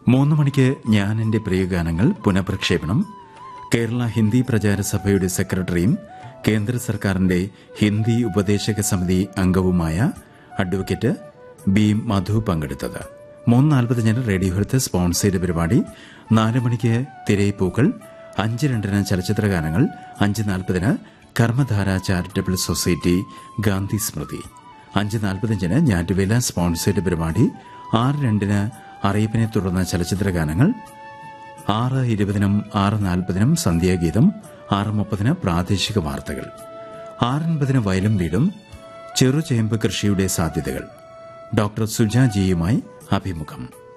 മൂന്ന് മണിക്ക് ഞാൻ എന്റെ പ്രിയഗാനങ്ങൾ പുനഃപ്രക്ഷേപണം കേരള ഹിന്ദി പ്രചാര സഭയുടെ സെക്രട്ടറിയും കേന്ദ്ര സർക്കാരിന്റെ ഹിന്ദി ഉപദേശക സമിതി അംഗവുമായ അഡ്വക്കേറ്റ് ബി മധു പങ്കെടുത്തത് മൂന്ന് നാൽപ്പത്തിയഞ്ചിന് റേഡിയോ ഹെൽത്ത് സ്പോൺസ് ചെയ്ത പരിപാടി നാല് മണിക്ക് തിരയിപ്പൂക്കൾ അഞ്ച് രണ്ടിന് ചലച്ചിത്ര ഗാനങ്ങൾ അഞ്ച് നാൽപ്പതിന് കർമ്മധാര ചാരിറ്റബിൾ സൊസൈറ്റി ഗാന്ധി സ്മൃതി അഞ്ച് നാൽപ്പത്തിയഞ്ചിന് ഞാറ്റുവേല സ്പോൺസ് ചെയ്ത പരിപാടി ആറ് രണ്ടിന് അറിയിപ്പിനെ തുടർന്ന് ചലച്ചിത്ര ഗാനങ്ങൾ ആറ് ഇരുപതിനും ആറ് നാൽപ്പതിനും സന്ധ്യാഗീതം ആറ് മുപ്പതിന് പ്രാദേശിക വാർത്തകൾ ആറൻപതിന് വയലും വീടും ചെറുചേമ്പ് കൃഷിയുടെ സാധ്യതകൾ ഡോക്ടർ സുജ ജിയുമായി അഭിമുഖം